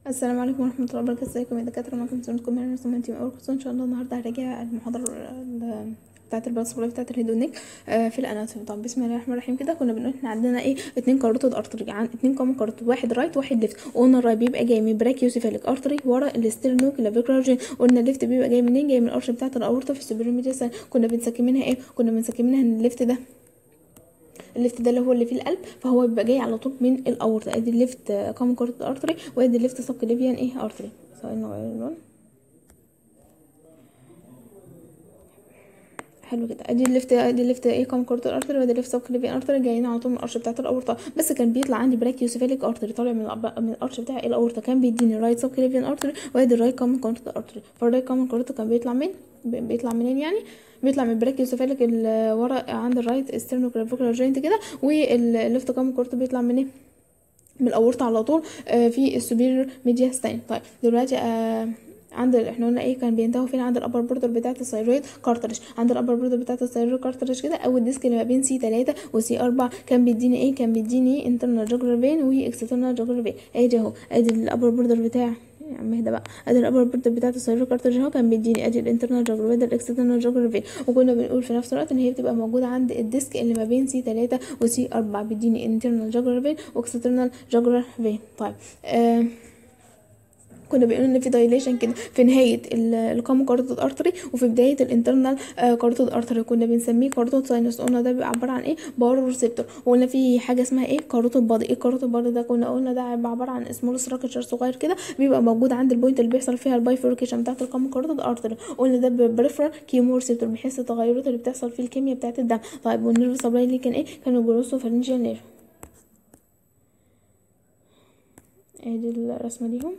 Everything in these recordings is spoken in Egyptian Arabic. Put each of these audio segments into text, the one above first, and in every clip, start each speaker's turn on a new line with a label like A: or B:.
A: السلام عليكم ورحمة الله وبركاته ازيكم يا دكاترة معاكم سنتكم من رسوم تيم اول كورس ان شاء الله النهاردة هراجع المحاضرة ال- بتاعة البلس بتاعة الهيدونيك آه، في الاناتومي طب بسم الله الرحمن الرحيم كده كنا بنقول احنا عندنا ايه اتنين كاروتيد ارتري عن اتنين كومن كاروتيد واحد رايت واحد ليفت قلنا الرايت بيبقى جاي من براكيوسيفاليك ارتري ورا الاسترنو كلافيكولار جين قلنا الليفت بيبقى جاي منين جاي من الارش بتاعة الاورطة في السوبر ميديا كنا بنسكن منها ايه كنا بنسكن منها ان الليفت ده الليفت ده اللي هو اللي فيه القلب فهو بيبقى جاي على طول من الاورطه ادي الليفت كومن كاروتيد ارتري وادي الليفت سب كليفيان ايه ارتري ثواني نغير اللون حلو كده ادي الليفت ادي الليفت ايه كومن كاروتيد ارتري وادي الليفت سب كليفيان ارتري جايين على طول من الارش بتاعت الاورطه بس كان بيطلع عندي براكيوسيفاليك ارتري طالع من الأب- من الارش بتاع الاورطه كان بيديني رايت سب كليفيان ارتري وادي الرايت كومن كاروتيد ارتري فالرايت كومن كاروتيد كان بيطلع من بي- بيطلع منين يعني بيطلع من براكيوسيفاليك اللي ورا عند الرايت استرنوكلافيكولار جوينت كده والليفت كومن كاروتيد بيطلع منين من الاورطه على طول آه، في السوبيريور ميدياستاين طيب دلوقتي آه عند احنا قلنا ايه كان بينتهوا فين عند الابر بوردر بتاعه الثايرويد كارتريج عند الابر بوردر بتاعه الثايرويد كارتريج كده او الديسك اللي ما بين سي 3 وسي 4 كان بيديني ايه كان بيديني انترنال جوجلر فين واكسترنال جوجلر فين ادي اهو ادي الابر بوردر بتاع يا عم اهدى بقى ادي الابر بوردر بتاعه الثايرويد كارتريج اهو كان بيديني ادي الانترنال جوجلر وادي الاكسترنال جوجلر فين وكنا بنقول في نفس الوقت ان هي بتبقى موجوده عند الديسك اللي ما بين سي 3 وسي 4 بيديني انترنال جوجلر فين واكسترنال جوجلر فين طيب آه كنا بنقول ان في دايليشن كده في نهايه الكومن كاروتيد ارتري وفي بدايه الانترنال كاروتيد ارتري كنا بنسميه كاروتيد ساينس قلنا ده بيبقى عباره عن ايه بارو ريسبتور وقلنا في حاجه اسمها ايه كاروتيد بادي ايه الكاروتيد بادي ده كنا قلنا ده بيبقى عباره عن سمول ستراكشر صغير كده بيبقى موجود عند البوينت اللي بيحصل فيها البايفوركيشن بتاعه الكومن كاروتيد ارتري قلنا ده بريفرال كيمو ريسبتور بيحس التغيرات اللي بتحصل في الكيمياء بتاعه الدم طيب والنيرف سبلاي اللي كان ايه كان الجلوسو فارنجيال نيرف ادي الرسمه ليهم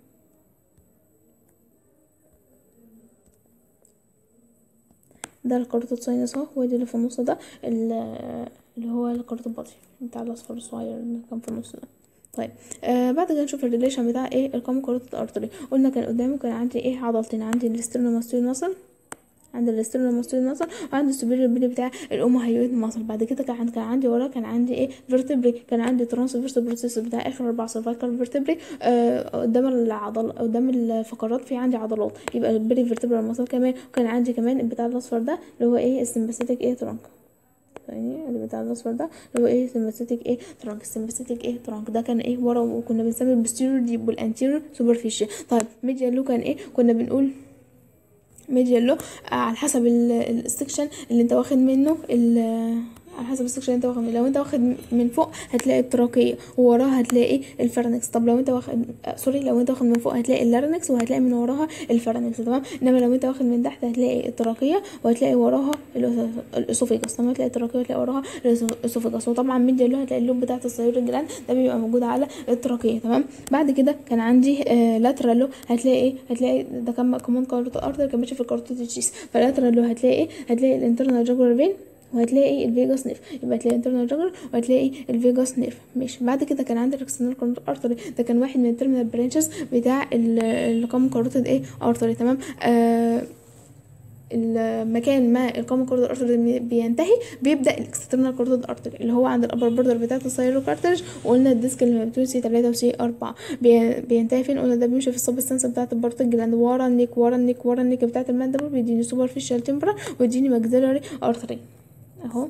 A: ده الكاروتيد ساينس اهو وادي اللي في النص ده ال- اللي هو الكاروتيد بادي بتاع الاصفر الصغير اللي كان في النص ده طيب آه بعد كده نشوف الريليشن بتاع ايه الكومن كاروتيد ارتري قلنا كان قدامه كان عندي ايه عضلتين عندي الاسترنوماستويد ماسل عند الاسترنوماستويد ماسل وعند السوبيريور بيلي بتاع الاوموهيويد ماسل بعد كده كان عندي كان عندي وراه كان عندي ايه فيرتبري كان عندي ترانسفيرس بروسيس بتاع اخر اربع سيرفايكال فيرتبري آه قدام العضل قدام الفقرات في عندي عضلات يبقى البري فيرتبرال ماسل كمان وكان عندي كمان البتاع الاصفر ده اللي هو ايه السمباثيتك ايه ترانك يعني اللي بتاع الاصفر ده اللي هو ايه سمباثيتك ايه ترانك السمباثيتك ايه ترانك ده كان ايه ورا وكنا بنسمي البوستيريور ديب والانتيريور سوبرفيشال طيب ميديال لو كان ايه كنا بنقول ميديال لو على حسب ال- السكشن اللي انت واخد منه ال- على حسب السكشن اللي انت واخد منه لو انت واخد من فوق هتلاقي التراكية ووراها هتلاقي الفرنكس طب لو انت واخد آه، سوري لو انت واخد من فوق هتلاقي اللارنكس وهتلاقي من وراها الفرنكس تمام انما لو انت واخد من تحت هتلاقي التراكية وهتلاقي وراها الأس- الاسوفيجاس تمام هتلاقي التراكية وهتلاقي وراها الاسوفيجاس وطبعا ميديال لو هتلاقي اللوب بتاعت الثايرويد جلاند ده بيبقى موجود على التراكية تمام بعد كده كان عندي آه لاترالو هتلاقي ايه هتلاقي ده كان كمان كاروتيد ارتر كان ماشي في الكاروتيد تشيس فلاترالو هتلاقي ايه هتلاقي الانترنال جاكولار فين وهتلاقي الفيجاس نيرف يبقى هتلاقي انترنال جاكولار وهتلاقي الفيجاس نيرف ماشي بعد كده كان عندي الاكسترنال كاروتيد ارتري ده كان واحد من التيرمينال برانشز بتاع الكومن كاروتيد ايه ارتري تمام آه المكان ما الكومن كاروتيد ارتري بينتهي بيبدا الاكسترنال كاروتيد ارتري اللي هو عند الابر بوردر بتاعه الثايرو كارترج وقلنا الديسك اللي ما بين سي 3 وسي 4 بي- بينتهي فين قلنا ده بيمشي في السبستانس بتاعه البارتج جلاند ورا النيك ورا النيك ورا النيك بتاعه الماندبل بيديني سوبرفيشال تمبرال ويديني ماكسيلاري ارتري اهو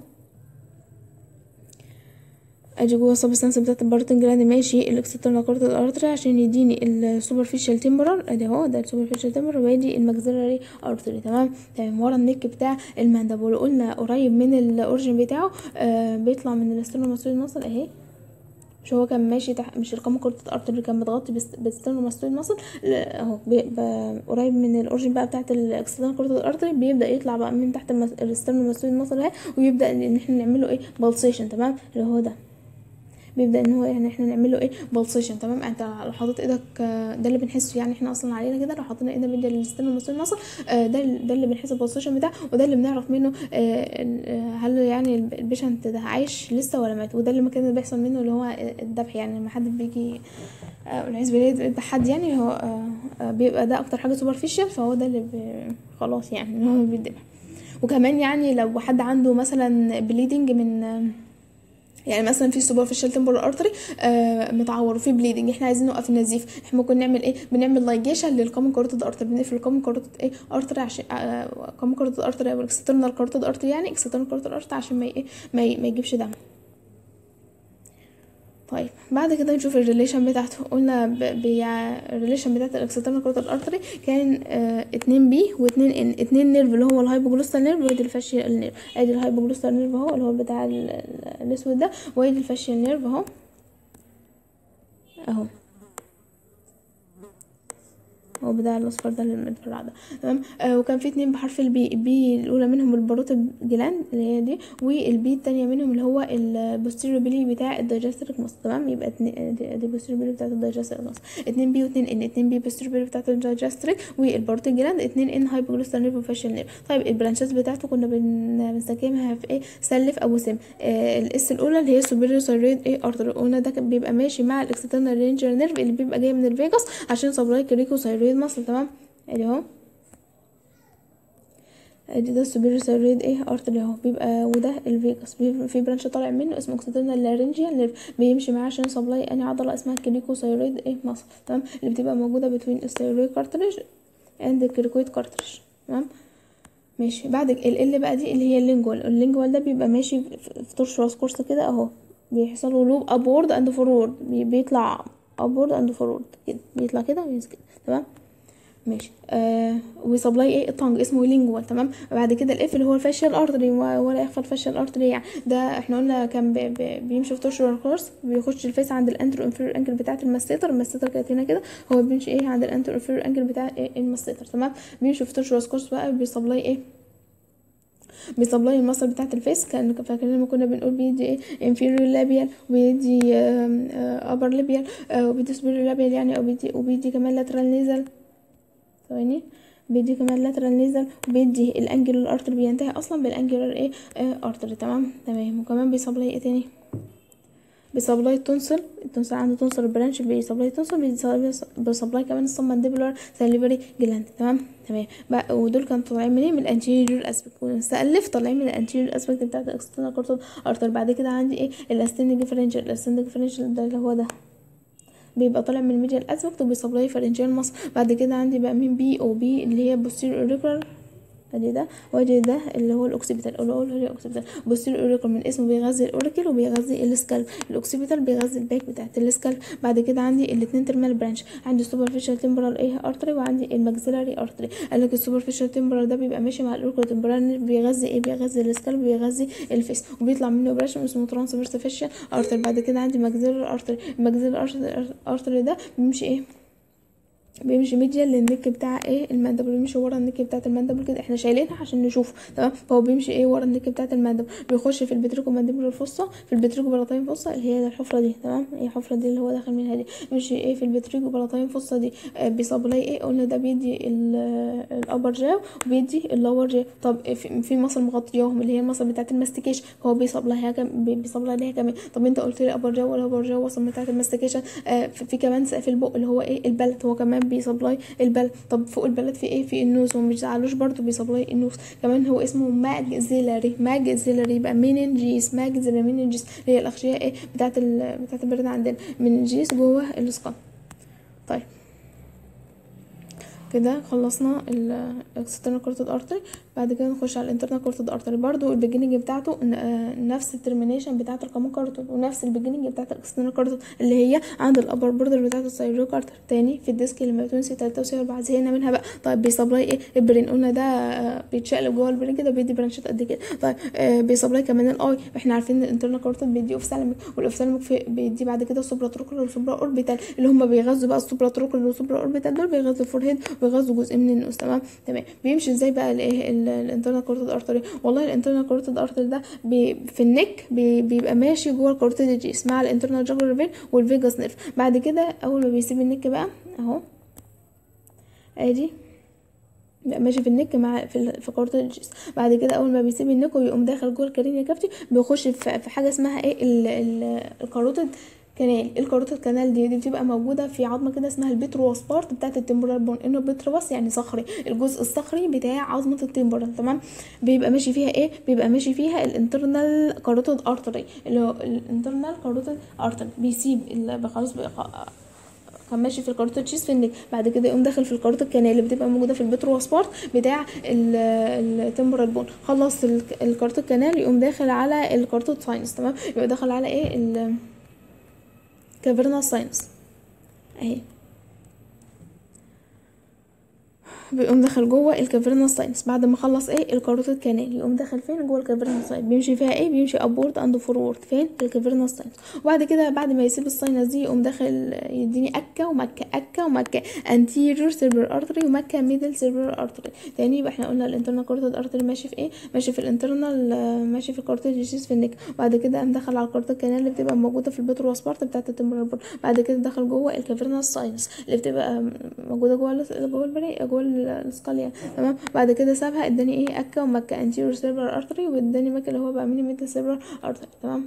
A: ادي جوه السبستانس بتاعت البارتن جلاند ماشي الاكسترنال كاروتيد ارتري عشان يديني السوبرفيشال تمبرال ادي اهو ده السوبرفيشال تمبرال وادي الماكسيلاري ارتري تمام تمام ورا النك بتاع الماندبل قلنا قريب من الاورجن بتاعه آه بيطلع من الاسترنوماسويد ماسل اهي مش هو كان ماشي تحت مش الكام كاروتيد ارتري كان متغطي بالسترنوماسويد ماسل لا، اهو بيبقى قريب من الاورجن بقى بتاعت الاكسترنال كاروتيد ارتري بيبدا يطلع بقى من تحت السترنوماسويد ماسل اهي ويبدا ان احنا نعمله ايه بالسيشن تمام اللي هو ده بيبدا ان هو يعني احنا نعمل له ايه بالسيشن تمام انت لو حاطط ايدك آه، ده اللي بنحسه يعني احنا اصلا علينا كده لو حطينا ايدنا بين الاسترن والمسؤول المصل آه، ده ال- ده اللي بنحس بالبالسيشن بتاعه وده اللي بنعرف منه آه، ال- آه، هل يعني الب- البيشنت ده عايش لسه ولا مات وده اللي ما كان بيحصل منه اللي هو الذبح يعني لما حد بيجي آه، والعياذ بالله يذبح حد يعني هو آه، آه، بيبقى ده اكتر حاجه سوبرفيشال فهو ده اللي بي- خلاص يعني اللي هو بيتذبح وكمان يعني لو حد عنده مثلا بليدنج من يعني مثلا في سوبرفيشال تمبرال ارتري آه متعور وفي بليدنج احنا عايزين نوقف النزيف احنا ممكن نعمل ايه بنعمل لايجيشن للكومن كاروتيد ارتري بنقفل الكومن كاروتيد ايه ارتري عشان آه كومن كاروتيد ارتري او اكسترنال كاروتيد ارتري يعني اكسترنال كاروتيد ارتري عشان ما ايه ما, ي- ما يجيبش دم طيب بعد كده نشوف الريليشن بتاعته قلنا الريليشن بتاعت الاكسترنال كاروتيد ارتري كان آه اتنين بي واتنين ان اتنين نيرف اللي هو الهايبوجلوستال نيرف وادي الفاشيال نيرف ادي الهايبوجلوستال نيرف اهو اللي هو بتاع ال- ال- الاسود ده وادي الفاشيال نيرف اهو اهو هو بتاع الاصفر ده اللي المتفرع ده تمام آه وكان في اتنين بحرف البي البي الاولى منهم الباروتيد جلاند اللي هي دي والبي التانية منهم اللي هو البوستيريو بيلي بتاع الدايجستريك ماسل تمام يبقى اتنين دي, دي بوستيريو بيلي بتاعت الدايجستريك ماسل اتنين بي واتنين ان اتنين بي بوستيريو بيلي بتاعت الدايجستريك والباروتيد جلاند اتنين ان هايبوجلوستال نيرف وفاشيال نيرف طيب البرانشات بتاعته كنا بن- بنسكمها في ايه سلف او سم آه الاس الاولى اللي هي سوبيريور ثايرويد ايه ارتر قلنا ده كان بيبقى ماشي مع الاكسترنال رينجر نيرف اللي بيبقى جاي من الفيجاس عشان سبلاي كريكو ثايرويد ماسل تمام ادي اهو ادي ده السوبيريور ثايرويد ايه ارتري اهو بيبقى وده الفيجاس بيبقى في برانش طالع منه اسمه اكسترنال لارنجيال نيرف بيمشي معاه عشان سبلاي اني عضله اسمها كريكو ثايرويد ايه ماسل تمام اللي بتبقى موجوده بين الثايرويد كارتريج اند الكريكويد كارتريج تمام ماشي بعد ال بقى دي اللي هي اللينجوال اللينجوال ده بيبقى ماشي في في طرش راس كورس كده اهو بيحصل له لوب ابورد اند فورورد بيطلع ابورد اند فورورد كده بيطلع كده وينزل كده تمام ماشي آه وسبلاي ايه الطنج اسمه لينجوال تمام بعد كده الاف اللي هو الفاشيال ارتري ولا يخفى الفاشيال ارتري يعني ده احنا قلنا كان بي بي بيمشي في تورشر كورس بيخش الفيس عند الانترو انفيرور انكل بتاعه الماستيتر الماستيتر كانت هنا كده هو بيمشي ايه عند الانترو انفيرور انكل بتاع إيه الماستيتر تمام بيمشي في تورشر كورس بقى بيسبلاي ايه بيسبلاي المصل بتاعت الفيس كان فاكرين لما كنا بنقول بيدي ايه inferior labial وبيدي آم، آه، upper labial آه، وبيدي superior labial يعني وبيدي وبيدي كمان lateral nasal ثواني بيدي كمان lateral nasal وبيدي الانجلر ارتر بينتهي اصلا بالانجلر ايه ارتر تمام تمام وكمان بيسبلاي ايه تاني بيسبلاي التونسل التونسل عنده تونسل برانش بيسبلاي التونسل بيسبلاي بيسبلاي كمان السبمنديبولار ساليفري جلاند تمام تمام بقى ودول كانوا طالعين منين من الانتيريور اسبكت والمستألف طالعين من الانتيريور اسبكت بتاعت الاكسترنال كورتال ارتر بعد كده عندي ايه الاستين ديفرنشال الاستين ديفرنشال ده اللي هو ده بيبقى طالع من الميديال اسبكت وبيسبلاي فرنجيال مصر بعد كده عندي بقى من بي او بي اللي هي بوستيريور اوريكولار ادي ده وادي ده اللي هو الاوكسيبيتال اللي هو الاوكسيبيتال بوستيريور اوريكل من اسمه بيغذي الاوريكل وبيغذي السكالب الاوكسيبيتال بيغذي الباك بتاعت السكالب بعد كده عندي الاثنين ترمال برانش عندي السوبرفيشال تمبرال ايه ارتري وعندي الماكسيلاري ارتري قال لك السوبرفيشال تمبرال ده بيبقى ماشي مع الاوريكل تمبرال بيغذي ايه بيغذي السكالب بيغذي الفيس وبيطلع منه برانش اسمه ترانسفيرس فيشال ارتري بعد كده عندي ماكسيلاري ارتري الماكسيلاري ارتري ده بيمشي ايه بيمشي ميديال للنك بتاع ايه المندبل بيمشي ورا النك بتاعت المندبل كده احنا شايلينها عشان نشوفه تمام فهو بيمشي ايه ورا النك بتاعت المندبل بيخش في البتريكو مانديبولار فوسا في البتريكو بلاطين فوسا اللي هي الحفره دي تمام هي الحفره دي اللي هو داخل منها دي بيمشي ايه في البتريكو بلاطين فوسا دي آه بيصابلاي ايه قلنا ده بيدي الابر جاو وبيدي اللور جاو طب في, في مصل مغطياهم اللي هي المصل بتاعت الماستيكيشن هو بيصابلاها كم بيصابلاها ليها كمان طب انت قلت لي ابر جاو ولا ابر جاو وصل بتاعت الماستيكيشن آه في, في كمان سقف البق اللي هو ايه البلد هو كمان بيصابلاي البلد طب فوق البلد في ايه في النوز ومش زعلوش برضو بيسبلاي النوز كمان هو اسمه ماجزيلاري ماجزيلاري يبقى مينينجيس ماجزيلاري مينينجيس اللي هي الاغشيه ايه بتاعت ال... بتاعت البرد عندنا مينينجيس جوه الاسقان طيب كده خلصنا الاكسترنال كورتد ارتري بعد كده نخش على الانترنال كورتد ارتري برضو البيجيننج بتاعته نفس الترمينيشن بتاعت الكامون كارتد ونفس البيجيننج بتاعت الاكسترنال كارتد اللي هي عند الابر بوردر بتاعت السايرو كارتر تاني في الديسك اللي ما بين سي 3 وسي 4 زهقنا منها بقى طيب بيسبلاي ايه البرين قلنا ده بيتشقلب جوه البرين كده بيدي برانشات قد كده طيب آه بيسبلاي كمان الاي احنا عارفين ان الانترنال كارتد بيدي اوفسالميك والاوفسالميك بيدي بعد كده سوبرا تروكولر وسوبرا اوربيتال اللي هم بيغذوا بقى السوبرا تروكولر وسوبرا اوربيتال دول بيغذوا الفورهيد ويغذوا جزء من النوز تمام تمام بيمشي ازاي بقى الايه الانترنال كارتد ارتري والله الانترنال كارتد ارتري ده بي في النك بي بيبقى ماشي جوه الكورتيجيس مع الانترنال جاجولار فين والفيجاس نيرف بعد كده اول ما بيسيب النك بقى اهو ادي بقى ماشي في النك مع في ال- في كورتيجيس بعد كده اول ما بيسيب النك ويقوم داخل جوه الكارينيا كافتي بيخش في في حاجه اسمها ايه ال- ال- الكاروتيد كانال الكاروتيد كانال دي, دي بتبقى موجوده في عظمه كده اسمها البتروس بارت بتاعت التمبورال بون انه بتروس يعني صخري الجزء الصخري بتاع عظمه التمبورال تمام بيبقى ماشي فيها ايه بيبقى ماشي فيها الانترنال كاروتيد ارتري اللي هو الانترنال كاروتيد ارتري بيسيب ال- خلاص بقى كان ماشي في الكاروتيد شيز في النك بعد كده يقوم داخل في الكاروتيد كانال اللي بتبقى موجوده في البتروس بارت بتاع التمبورال بون خلص ال- الكاروتيد كانال يقوم داخل على الكاروتيد ساينس تمام يبقى داخل على ايه ال كافرنا ساينس اهي بيقوم داخل جوه الكافرنا ساينس بعد ما خلص ايه الكاروتيد كانال يقوم داخل فين جوه الكافرنا ساينس بيمشي فيها ايه بيمشي ابورد اند فورورد فين في الكافرنا ساينس وبعد كده بعد ما يسيب الساينس دي يقوم داخل يديني اكا ومكه اكا ومكه انتيريور سيربر ارتري ومكه ميدل سيربر ارتري تاني يبقى احنا قلنا الانترنال كاروتيد ارتري ماشي في ايه ماشي في الانترنال ماشي في الكاروتيد جيسيس في النك بعد كده قام دخل على الكاروتيد كانال اللي بتبقى موجوده في البتروس بارت بتاعه التمبرال بون بعد كده دخل جوه الكافرنا ساينس اللي بتبقى موجوده جوه ال- جوه البري جوه السكاليا تمام بعد كده سابها اداني ايه اكا ومكه انتيريور سيربر ارتري واداني مكه اللي هو بقى ميني ميدل سيربر ارتري تمام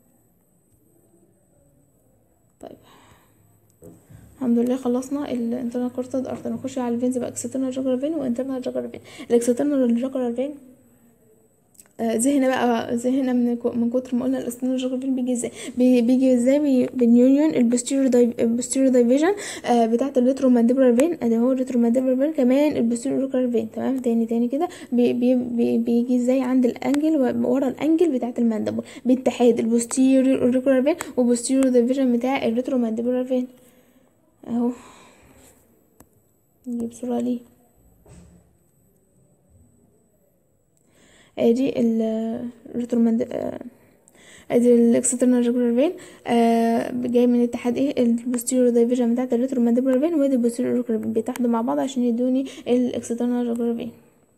A: طيب الحمد لله خلصنا الانترنال كورتد ارتر نخش على الفينز بقى اكسترنال جاكر فين وانترنال جاكر فين الاكسترنال جاكر فين آه، زهقنا بقى زهقنا من كو- من كتر ما قلنا الاكسترنال جاكر فين بيجي ازاي بي- بيجي ازاي بي- باليونيون البوستيريور داي البوستيريور دايفيجن آه بتاعه الريترو مانديبولار فين ادي هو الريترو مانديبولار فين كمان البوستيريور جاكر فين تمام تاني تاني كده بي بي بي بيجي ازاي عند الانجل و- ورا الانجل بتاعه المانديبول باتحاد البوستيريور جاكر فين والبوستيريور دايفيجن بتاع الريترو مانديبولار فين اهو نجيب صورة ليه ادي ال الريتروماند ادي الاكسترنال جاكولار فين آه جاي من اتحاد ايه البوستيريور دايفيجن بتاعت الريترومانديبولار فين وادي البوستيريور جاكولار فين بيتحدوا مع بعض عشان يدوني الاكسترنال جاكولار فين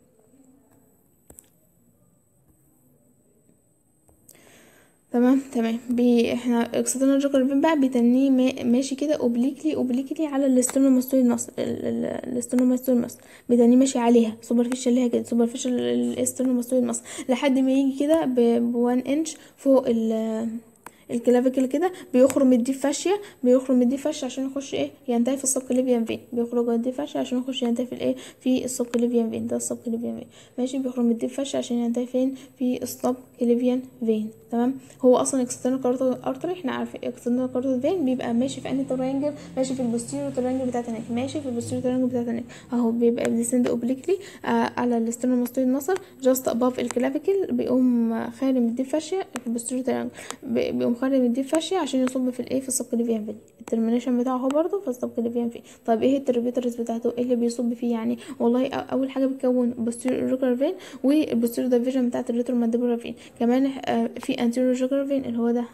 A: تمام تمام بي احنا اكسترنال جاكولار فين بقى بيتنيه ما- ماشي كده اوبليكلي اوبليكلي على الاسترنوماستويد ماسل الاسترنوماستويد ماسل بيتنيه ماشي عليها سوبرفيشال ليها كده سوبرفيشال الاسترنوماستويد ماسل لحد ما يجي كده ب 1 انش فوق ال الكلافيكل كده بيخرم الديب فاشيا بيخرم الديب فاشيا عشان يخش ايه ينتهي في السبكليفيان فين بيخرج الديب فاشيا عشان يخش ينتهي في الايه في السبكليفيان فين ده السبكليفيان فين ماشي بيخرم الديب فاشيا عشان ينتهي فين في السبكليفيان فين تمام هو اصلا اكسترنال كاروتيد ارتري احنا عارفين اكسترنال كاروتيد فين بيبقى ماشي في انهي ترينجل ماشي في البوستيريور ترينجل بتاعت النك ماشي في البوستيريور ترينجل بتاعت النك اهو بيبقى بيسند اوبليكلي آه على الاسترنوماستويد ماسل جاست اباف الكلافيكل بيقوم خارم الديب فاشيا في البوستيريور ترينجل بي- بيقوم خارم الديب فاشيا عشان يصب في الايه في السبكليفيان فين الترمينيشن بتاعه هو برضه في السبكليفيان فين طيب ايه التربيترز بتاعته ايه اللي بيصب فيه يعني والله أ- اول حاجه بتكون بوستيريور جوكر فين والبوستيريور ديفيجن بتاعت الريترو مانديبولار فين كمان آه، في انتيريور جوكر فين اللي هو ده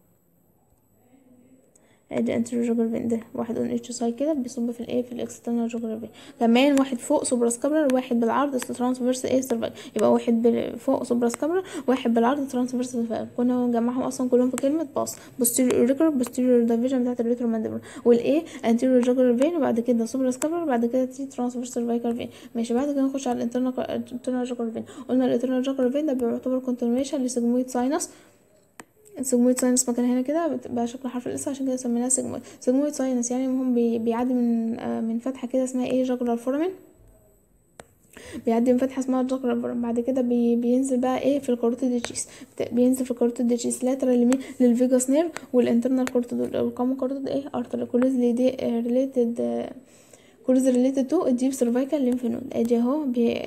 A: ادي انتيريور جوكر فين ده واحد اون اتش سايد كده بيصب في الايه في الاكسترنال جوكر فين كمان واحد فوق سوبرا سكابلر واحد بالعرض ترانسفيرس ايه سيرفايكل يبقى واحد بال- فوق سوبرا سكابلر واحد بالعرض ترانسفيرس سيرفايكل كنا مجمعهم اصلا كلهم في كلمه باص بوستيريور ريكر بوستيريور ديفيجن بتاعت الريترو مانديبولار والايه انتيريور جوكر فين وبعد كده سوبرا سكابلر بعد كده تي ترانسفيرس سيرفايكل فين ماشي بعد كده نخش على الانترنال جوكر فين قلنا الانترنال جوكر فين ده بيعتبر كونتينيوشن لسيجمويد ساينس السيجمويد ساينس مكان هنا كده بتبقى شكل حرف الاس عشان كده سميناها سيجمويد سيجمويد ساينس يعني هم بي بيعدي من آه من فتحه كده اسمها ايه جاكولار فورمين بيعدي من فتحه اسمها جاكولار فورمين بعد كده بي بينزل بقى ايه في الكاروتيد تشيس بينزل في الكاروتيد تشيس لاترال يمين للفيجاس نير والانترنال كاروتيد والكامو كاروتيد ايه ارتر كلوزلي دي ريليتد كلوز ريليتد تو الديب سيرفايكال ليمف نود ادي اهو بي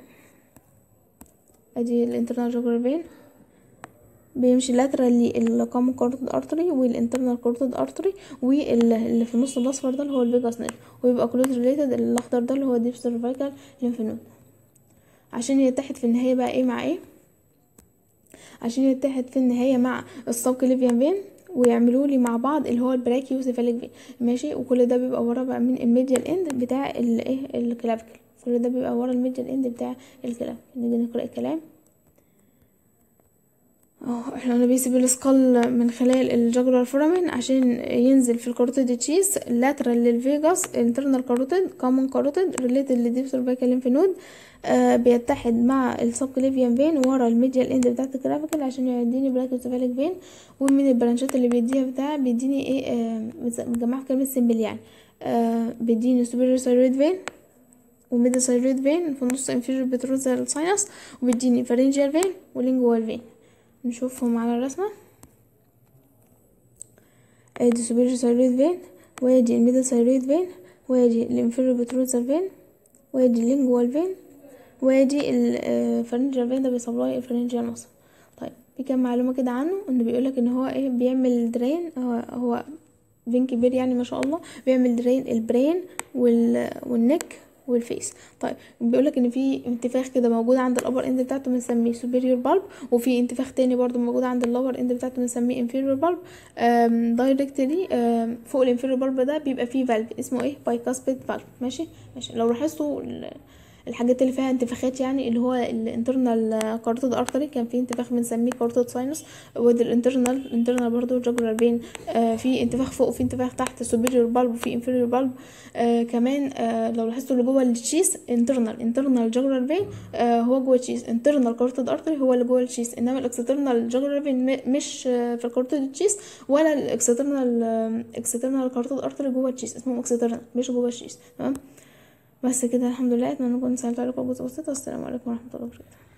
A: ادي الانترنال جاكولار فين بيمشي لاترالي الكامو كاروتيد ارتري والانترنال كاروتيد ارتري واللي في النص الاصفر ده اللي هو الفيجاس نير ويبقى كلوز ريليتد الاخضر ده اللي هو ديب سيرفايكال ليمف نود عشان يتحد في النهايه بقى ايه مع ايه عشان يتحد في النهايه مع السبكليفيان فين ويعملوا لي مع بعض اللي هو البراكيوسيفاليك فين ماشي وكل ده بيبقى ورا بقى من الميديال اند بتاع الايه الكلافيكل كل ده بيبقى ورا الميديال اند بتاع الكلافيكل نيجي نقرا الكلام اه احنا قلنا بيسيب السكال من خلال الجاجولار فورامين عشان ينزل في الكاروتيد تشيز لاترال للفيجاس انترنال كاروتيد كومن كاروتيد ريليتد للديب سيرفيكال ليمف نود آه بيتحد مع السبكليفيان فين ورا الميديال اند بتاعت الكرافيكال عشان يديني براكيوسيفاليك فين ومن البرانشات اللي بيديها بتاع بيديني ايه آه متجمعه في كلمه سيمبل يعني آه بيديني سوبيريور ثايرويد فين وميدل ثايرويد فين في النص انفيريور بتروزال ساينس وبيديني فارنجيال فين ولينجوال فين نشوفهم على الرسمة ادي سوبيريور ثايرويد فين وادي الميدل ثايرويد فين وادي الانفيريور بتروزال فين وادي اللينجوال فين وادي الفرنجيال فين ده بيسبلاي الفرنجيال مصر طيب في كام معلومة كده عنه انه بيقولك ان هو ايه بيعمل درين هو هو فين كبير يعني ما شاء الله بيعمل درين البرين وال والنك والفيس طيب بيقولك ان في انتفاخ كده موجود عند الابر اند بتاعته بنسميه سوبيريور بالب وفي انتفاخ تاني برضو موجود عند اللور اند بتاعته بنسميه انفيريور بالب دايركتلي فوق الانفيريور بالب ده بيبقى فيه فالف اسمه ايه بايكاسبيد فالف ماشي ماشي لو لاحظتوا الحاجات اللي فيها انتفاخات يعني اللي هو الانترنال كاروتيد ارتري كان في انتفاخ بنسميه كاروتيد ساينس ودي الانترنال الانترنال برضو جاجولار فين آه في انتفاخ فوق وفي انتفاخ تحت سوبيريور بالب وفي انفيريور بالب آه كمان آه لو لاحظتوا اللي جوه التشيس انترنال انترنال جاجولار فين آه هو جوه التشيس انترنال كاروتيد ارتري هو اللي جوه التشيس انما الاكسترنال جاجولار فين مش آه في الكاروتيد تشيس ولا الاكسترنال اكسترنال كاروتيد ارتري جوه التشيس اسمه اكسترنال مش جوه التشيس تمام بس كده الحمد لله اتمنى اكون سهلت عليكم جزء بسيط والسلام عليكم ورحمه الله وبركاته